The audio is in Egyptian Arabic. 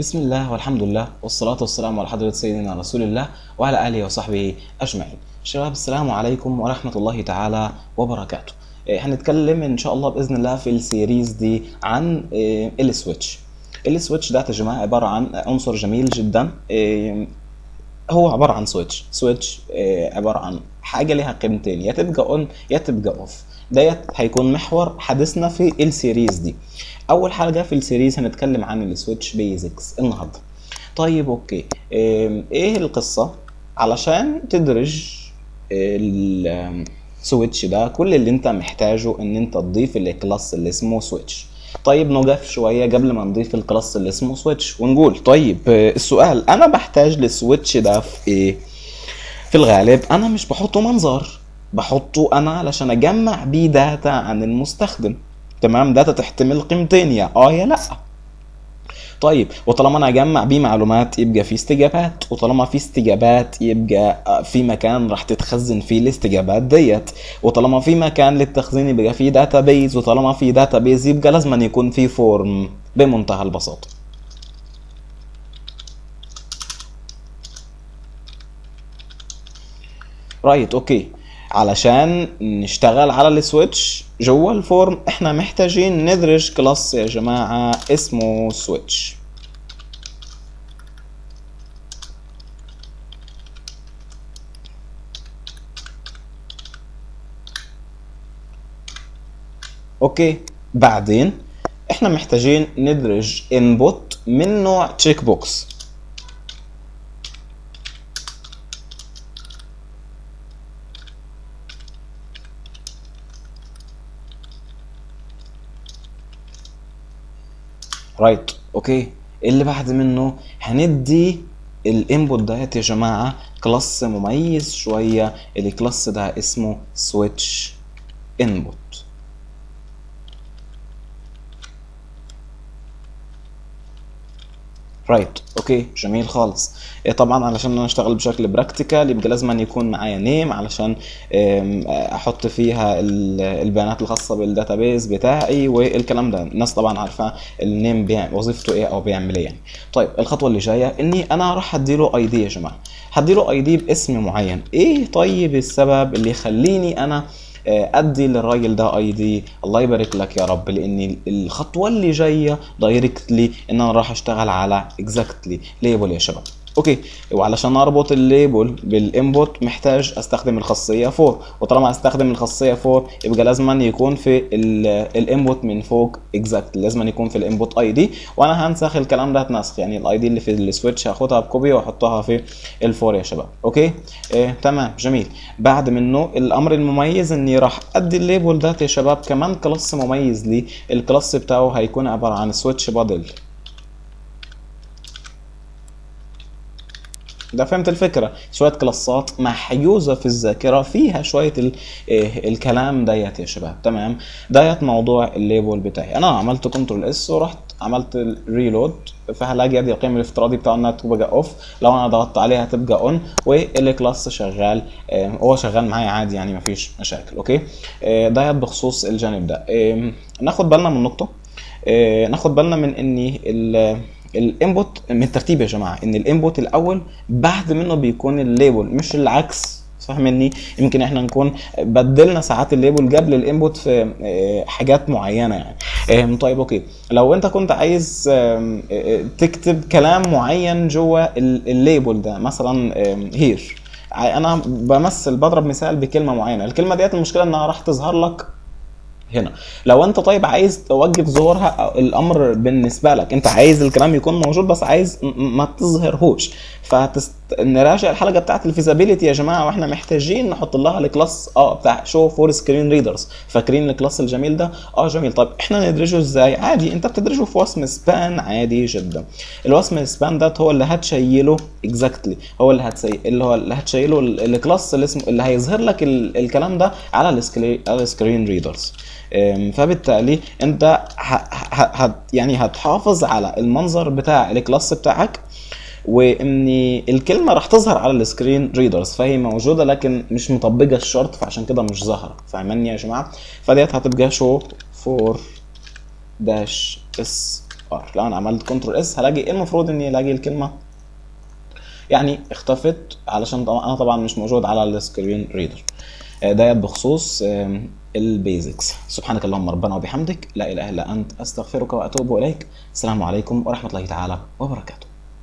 بسم الله والحمد لله والصلاة والسلام على حضرة سيدنا رسول الله وعلى آله وصحبه أجمعين شباب السلام عليكم ورحمة الله تعالى وبركاته إيه، هنتكلم إن شاء الله بإذن الله في السيريز دي عن إيه، السويتش السويتش ده يا جماعة عبارة عن عنصر جميل جدا إيه، هو عبارة عن سويتش سويتش إيه، عبارة عن حاجة ليها قيمتين يا تبقى اون يا تبقى اوف ديت هيكون محور حديثنا في السيريز دي اول حاجة في السيريز هنتكلم عن السويتش بيزكس النهاردة طيب اوكي إيه إيه القصة علشان تدرج السويتش ده كل اللي انت محتاجه ان انت تضيف الكلاس اللي اسمه سويتش طيب نقف شويه قبل ما نضيف الكلاس اللي اسمه سويتش ونقول طيب آه، السؤال انا بحتاج للسويتش ده في ايه في الغالب انا مش بحطه منظر بحطه انا علشان اجمع بيه داتا عن المستخدم تمام داتا تحتمل قيمتين يا اه يا لا طيب وطالما انا اجمع بيه معلومات يبقى في استجابات وطالما في استجابات يبقى في مكان راح تتخزن فيه الاستجابات ديت وطالما في مكان للتخزين يبقى في داتا بيز وطالما في داتا بيز يبقى لازم أن يكون في فورم بمنتهى البساطه رايت اوكي علشان نشتغل على السويتش جوه الفورم احنا محتاجين ندرج كلاس يا جماعه اسمه سويتش اوكي بعدين احنا محتاجين ندرج انبوت من نوع تشيك بوكس رايت اوكي اللي بعد منه هندي الانبوت ديت يا جماعه كلاس مميز شويه الكلاس ده اسمه سويتش انبوت رايت اوكي جميل خالص إيه طبعا علشان انا اشتغل بشكل براكتيكال يبقى لازم أن يكون معايا نيم علشان أم، احط فيها ال- البيانات الخاصه بالداتابيز بتاعي والكلام ده الناس طبعا عارفه النيم بيعمل وظيفته ايه او بيعمل ايه يعني طيب الخطوه اللي جايه اني انا راح اديله اي دي يا جماعه هديله اي دي باسم معين ايه طيب السبب اللي يخليني انا آه، ادي للراجل ده اي دي الله يبارك لك يا رب لان الخطوه اللي جايه دايركتلي ان انا راح اشتغل على اكزاكتلي ليبل يا شباب اوكي وعلشان اربط الليبل بالانبوت محتاج استخدم الخاصيه فور وطالما استخدم الخاصيه فور يبقى لازم أن يكون في الانبوت من فوق اكزاكت لازم أن يكون في الانبوت اي دي وانا هنسخ الكلام ده نسخ يعني الاي دي اللي في السويتش هاخدها بكوبي واحطها في الفور يا شباب اوكي إيه تمام جميل بعد منه الامر المميز اني راح ادي الليبل ده يا شباب كمان كلاس مميز لي الكلاس بتاعه هيكون عباره عن سويتش بادل ده فهمت الفكرة شوية كلاسات محجوزة في الذاكرة فيها شوية ال... إيه الكلام ديت يا شباب تمام ديت موضوع الليبل بتاعي انا عملت كنترول اس ورحت عملت ريلود فهلاقي ادي القيم الافتراضي بتاعه انها تبقى اوف لو انا ضغطت عليها تبقى اون والكلاس شغال آه، هو شغال معايا عادي يعني مفيش مشاكل اوكي آه، ديت بخصوص الجانب ده آه، ناخد بالنا من نقطة آه، ناخد بالنا من ان ال الانبوت من الترتيب يا جماعه ان الانبوت الاول بعد منه بيكون الليبل مش العكس فاهمني يمكن احنا نكون بدلنا ساعات الليبل قبل الانبوت في آه، حاجات معينه يعني آم، طيب اوكي لو انت كنت عايز آم، آه، تكتب كلام معين جوه ال- الليبل ده مثلا هير انا بمثل بضرب مثال بكلمه معينه الكلمه ديت المشكله انها راح تظهر لك هنا لو انت طيب عايز توقف ظهورها الامر بالنسبه لك انت عايز الكلام يكون موجود بس عايز م- ما تظهرهوش فتست... نراجع الحلقه بتاعت الفيزابيليتي يا جماعه واحنا محتاجين نحط لها الكلاس اه بتاع شو فور سكرين ريدرز فاكرين الكلاس الجميل ده اه جميل طيب احنا ندرجه ازاي عادي انت بتدرجه في وسم سبان عادي جدا الوسم سبان ده هو اللي هتشيله اكزاكتلي هو اللي هتسي... اللي هو اللي هتشيله ال- الكلاس اللي اسمه اللي هيظهر لك ال... الكلام ده على السكرين على السكرين ريدرز أم، فبالتالي انت ه... ه... ه... يعني هتحافظ على المنظر بتاع الكلاس بتاعك وان الكلمه راح تظهر على السكرين ريدرز فهي موجوده لكن مش مطبقه الشرط فعشان كده مش ظاهره فاهماني يا جماعه فديت هتبقى شو فور داش اس ار لو انا عملت كنترول اس هلاقي المفروض اني الاقي الكلمه يعني اختفت علشان طبعا انا طبعا مش موجود على السكرين ريدر ديت بخصوص البيزكس سبحانك اللهم ربنا وبحمدك لا اله الا انت استغفرك واتوب اليك السلام عليكم ورحمه الله تعالى وبركاته